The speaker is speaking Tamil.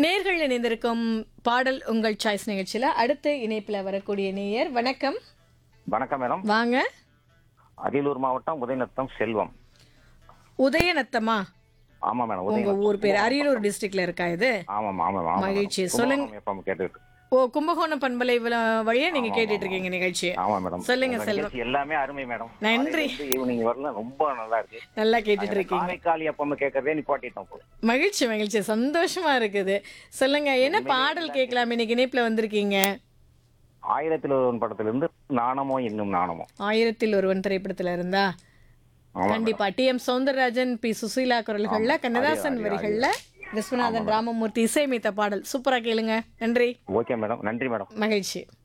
நேர்கள் இணைந்திருக்கும் பாடல் உங்கள் சாய்ஸ் நிகழ்ச்சியில அடுத்த இணைப்புல வரக்கூடிய நேயர் வணக்கம் வணக்கம் மேடம் வாங்க அரியலூர் மாவட்டம் உதயநத்தம் செல்வம் உதயநத்தமா ஆமா மேடம் உங்க உதயநத்தம் ஊர் பேர் அரியலூர் டிஸ்ட்ரிக்ட்ல இருக்கா இது ஆமாம் ஆமாம் ஆமாம் மகிழ்ச்சி. சொல்லுங்க. எப்போ கேட்டு ஓ கும்பகோணம் பண்பலை வ- வழியா நீங்க கேட்டுட்டு இருக்கீங்க நிகழ்ச்சி ஆமா மேடம் சொல்லுங்க இந்த செல்வம் நிகழ்ச்சி எல்லாமே அருமை மேடம் நன்றி. ஈவினிங் வரல ரொம்ப நல்லா இருக்கு நல்லா கேட்டுட்டு இருக்கீங்க காரைக்காலி எப்பவுமே கேட்கறதே நிப்பாட்டிட்டோம் போல மகிழ்ச்சி மகிழ்ச்சி சந்தோஷமா இருக்குது சொல்லுங்க என்ன பாடல் கேட்கலாம் இன்னைக்கு இணைப்புல வந்திருக்கீங்க ஆயிரத்தில் ஒருவன் படத்திலிருந்து நாணமோ இன்னும் நாணமோ ஆயிரத்தில் ஒருவன் திரைப்படத்துல இருந்தா ஆமா கண்டிப்பா T M Soundararajan P Susheela குரல்கள்ல கண்ணதாசன் வரிகள்ல விஸ்வநாதன் ராமமூர்த்தி இசையமைத்த பாடல் சூப்பரா கேளுங்க நன்றி ஓகே மேடம் நன்றி மேடம் மகிழ்ச்சி